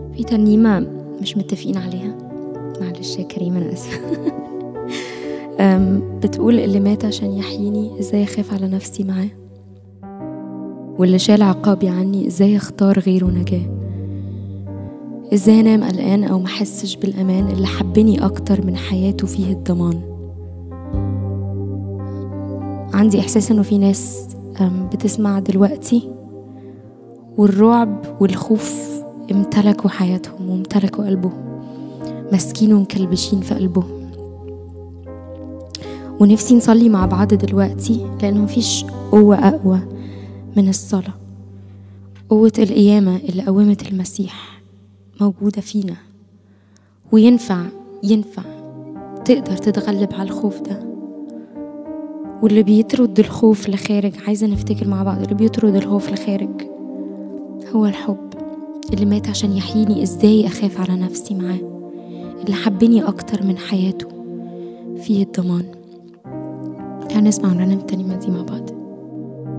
في ترنيمة مش متفقين عليها معلش يا كريم أنا آسفة أم، بتقول اللي مات عشان يحييني ازاي اخاف على نفسي معاه واللي شال عقابي عني ازاي اختار غيره نجاه ازاي انام قلقان او محسش بالامان اللي حبني اكتر من حياته فيه الضمان عندي احساس انه في ناس أم، بتسمع دلوقتي والرعب والخوف امتلكوا حياتهم وامتلكوا قلبهم ماسكين ومكلبشين في قلبهم ونفسي نصلي مع بعض دلوقتي لأنه مفيش قوة أقوى من الصلاة قوة القيامة اللي قومت المسيح موجودة فينا وينفع ينفع تقدر تتغلب على الخوف ده واللي بيطرد الخوف لخارج عايزة نفتكر مع بعض اللي بيطرد الخوف لخارج هو الحب اللي مات عشان يحييني ازاي اخاف على نفسي معاه اللي حبني اكتر من حياته فيه الضمان هنسمع ونرنم الكلمة دي مع بعض